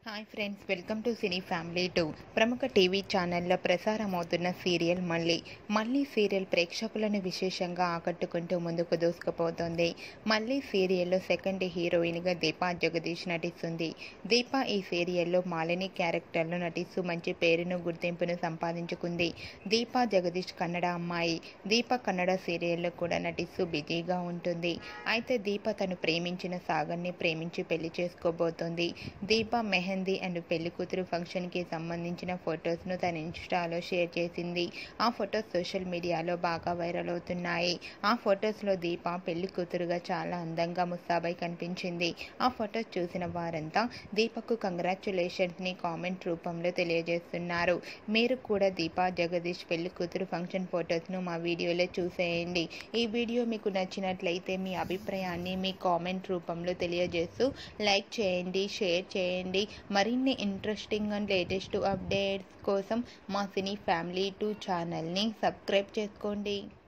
hi friends welcome to cine family two ప్రముఖ TV ఛానల్లో ప్రసారమవుతున్న సీరియల్ మళ్ళీ మళ్ళీ సీరియల్ ప్రేక్షకులను విశేషంగా ఆకట్టుకుంటూ ముందుకు దూసుకుపోతోంది మళ్ళీ సీరియల్లో సెకండ్ హీరోయిన్గా దీపా జగదీష్ నటిస్తుంది దీపా ఈ సీరియల్లో మాలిని క్యారెక్టర్లో నటిస్తూ మంచి పేరును గుర్తింపును సంపాదించుకుంది దీపా జగదీష్ కన్నడ అమ్మాయి దీప కన్నడ సీరియల్లో కూడా నటిస్తూ బిజీగా ఉంటుంది అయితే దీప తను ప్రేమించిన సాగర్ని ప్రేమించి పెళ్లి చేసుకోబోతోంది దీప మెహందీ అండ్ పెళ్లి కూతురు ఫంక్షన్కి సంబంధించిన ఫొటోస్ను తన ఇన్స్టాలో షేర్ చేసింది ఆ ఫొటోస్ సోషల్ మీడియాలో బాగా వైరల్ అవుతున్నాయి ఆ ఫొటోస్లో దీప పెళ్లి కూతురుగా చాలా అందంగా ముస్తాబై కనిపించింది ఆ ఫొటోస్ చూసిన వారంతా దీపకు కంగ్రాచులేషన్స్ని కామెంట్ రూపంలో తెలియజేస్తున్నారు మీరు కూడా దీపా జగదీష్ పెళ్లి కూతురు ఫంక్షన్ ఫొటోస్ను మా వీడియోలో చూసేయండి ఈ వీడియో మీకు నచ్చినట్లయితే మీ అభిప్రాయాన్ని మీ కామెంట్ రూపంలో తెలియజేస్తూ లైక్ చేయండి షేర్ చేయండి మరిన్ని ఇంట్రెస్టింగ్ అండ్ లేటెస్ట్ అప్డేట్స్ కోసం మా సినీ ఫ్యామిలీ టూ ఛానల్ని సబ్స్క్రైబ్ చేసుకోండి